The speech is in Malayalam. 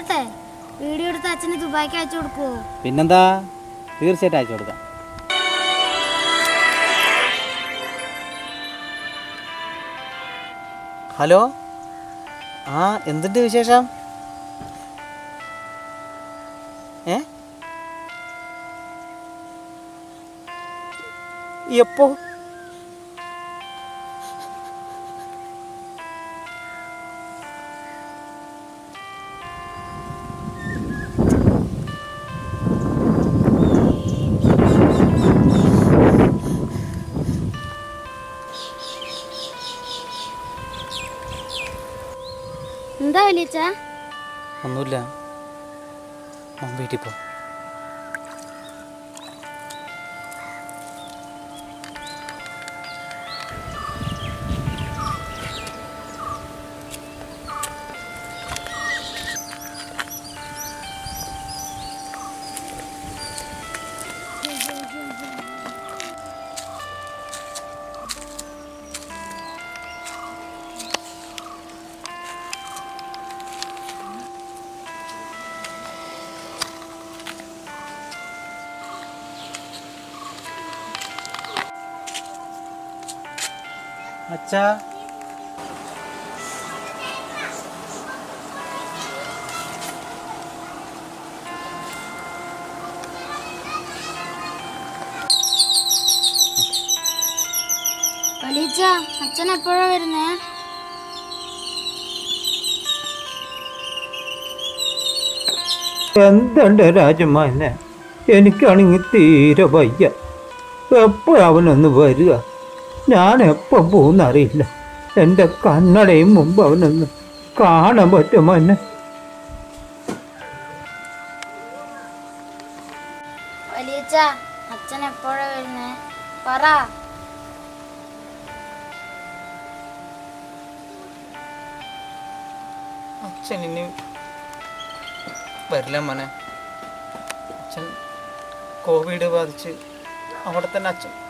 പോട്ടെ വീഡിയോ എടുത്ത് അച്ഛന് ദുബായിക്ക് അയച്ചു കൊടുക്കുവോ പിന്നെന്താ തീർച്ചയായിട്ടും അയച്ചു കൊടുക്കാം ഹലോ ആ എന്തുണ്ട് വിശേഷം ഏ എപ്പോ എന്താ വലിയച്ച ഒന്നുമില്ല ഞാൻ വീട്ടിൽ പോ അച്ഛാ വലിയച്ച അച്ഛൻ എപ്പോഴാ വരുന്നേ എന്തുണ്ട് രാജമാനെ എനിക്കാണെങ്കിൽ തീരെ വയ്യ എപ്പോഴവനൊന്ന് വരിക ഞാൻ എപ്പോൾ പോകുന്നറിയില്ല എൻ്റെ കണ്ണടയും മുമ്പ് അവനൊന്ന് കാണാൻ പറ്റുമോ എന്നെ വലിയച്ച അച്ഛൻ എപ്പോഴാ വരുന്നേ പറ അച്ഛൻ ഇനി വരില്ല മോനെ അച്ഛൻ കോവിഡ് ബാധിച്ച് അവിടെ തന്നെ അച്ഛൻ